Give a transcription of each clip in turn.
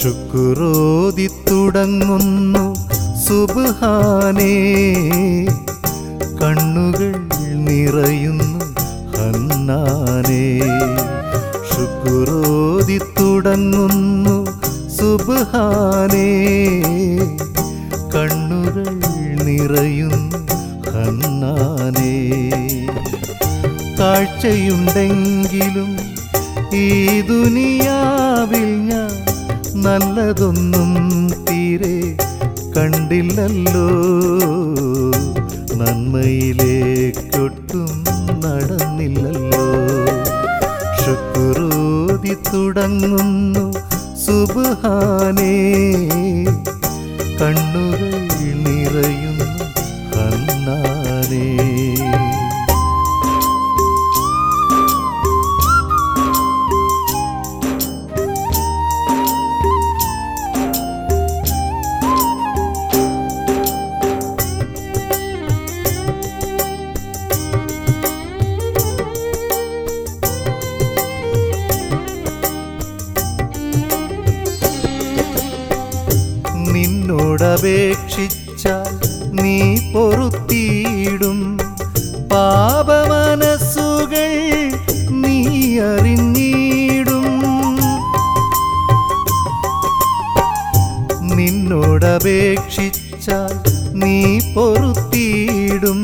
ശുക്രോതി തുടങ്ങുന്നു സുബ്ഹാനേ കണ്ണുകൾ നിറയുന്നു ഹന്നാനേ ശുക്രോതി തുടങ്ങുന്നു സുബ്ഹാനേ കണ്ണുകൾ നിറയുന്നു ഹന്നാനേ കാഴ്ചയുണ്ടെങ്കിലും ഈ ദുനിയാവിൽ ഞാൻ നല്ലതൊന്നും തീരെ കണ്ടില്ലല്ലോ നന്മയിലേക്കൊട്ടും നടന്നില്ലല്ലോ ശുക്രോതി തുടങ്ങുന്നു സുബ്ഹാനേ കണ്ണുകൾ നിറയുന്നു ഹന്നാനേ നിന്നോടപേക്ഷിച്ചാൽ നീ പൊറുത്തിയിടും പാപമനസ്സുകൾ നീ അറിഞ്ഞിടും നിന്നോടപേക്ഷിച്ചാൽ നീ പൊറുത്തിയിടും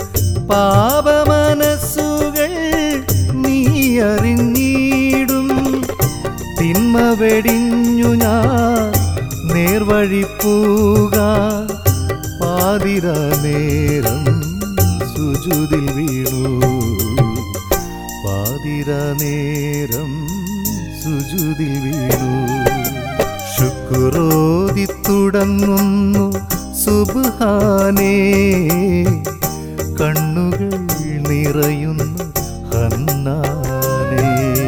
പാപമനസ്സുകൾ നീ അറിഞ്ഞിടും തിന്മ വെടിഞ്ഞു ഞാൻ നേർവഴി പൂക പാതിര നേരം സുജുതിൽ വീണു പാതിര നേരം സുജുതിൽ വീണു ശുക്രോതി തുടങ്ങുന്നു സുബ്ഹാനേ കണ്ണുകൾ നിറയുന്നു ഹന്നാനേ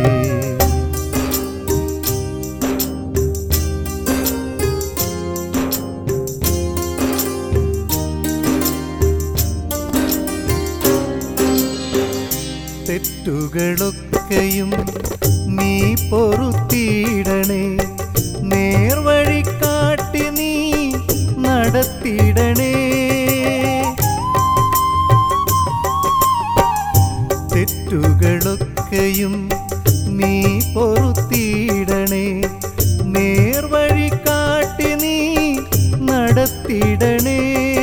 തെറ്റുകളൊക്കെയും നീ പൊറുത്തിയിടണേ നേർവഴി കാട്ടി നീ നടത്തിയിടണേ തെറ്റുകളൊക്കെയും നീ പൊറുത്തിയിടണേ നേർവഴി കാട്ടി നീ നടത്തിയിടണേ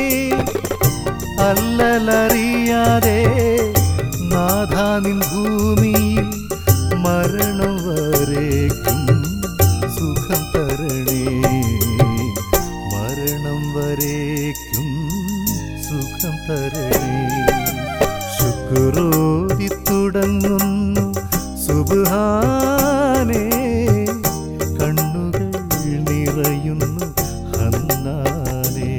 അല്ലലറിയാതെ നാഥാനിൻ ഭൂമിയിൽ മരണം വരേക്കും സുഖം തരണേ മരണം വരേക്കും സുഖം തരണേ ശുക്രോതി തുടങ്ങുന്നു സുബ്ഹാനേ കണ്ണുകൾ നിറയുന്നു ഹന്നാനേ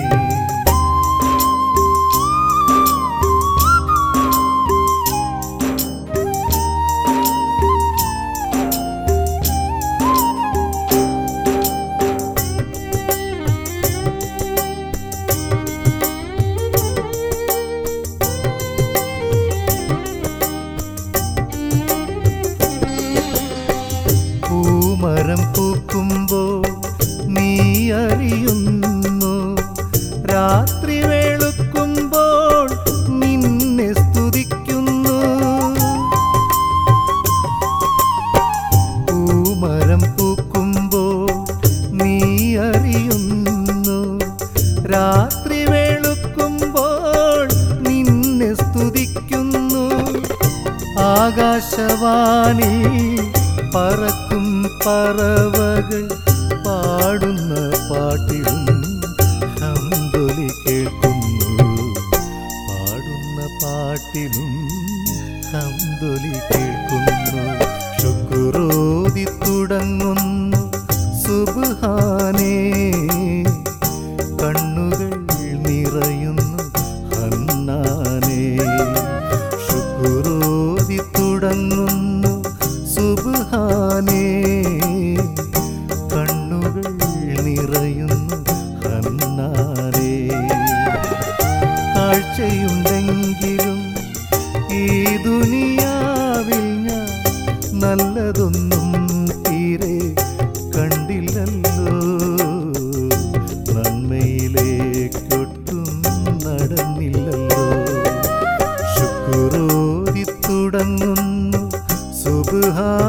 പൂമരം പൂക്കുമ്പോൾ നീ അറിയുന്നു രാത്രി വെളുക്കുമ്പോൾ നിന്നെ സ്തുതിക്കുന്നു പൂമരം പൂക്കുമ്പോൾ നീ അറിയുന്നു രാത്രി വെളുക്കുമ്പോൾ നിന്നെ സ്തുതിക്കുന്നു ആകാശവാണി പറക്കും പറവകൾ പാടുന്ന പാട്ടിലും ഹംദൊലി കേൾക്കുന്നു പാടുന്ന പാട്ടിലും ഹംദൊലി കേൾക്കുന്നു ശുക്രോതി തുടങ്ങുന്നു സുബ്ഹാനേ കണ്ണുകൾ നിറയുന്നു ഹന്നാനേ ശുക്രോതി തുടങ്ങുന്നു സുബ്ഹാനേ കണ്ണുകൾ നിറയുന്നു ഹന്നാനേ കാഴ്ചയുണ്ടെങ്കിലും ഈ ദുനിയാവിൽ ഞാൻ നല്ലതൊന്നും തീരെ കണ്ടില്ലല്ലോ സുബ്ഹാനേ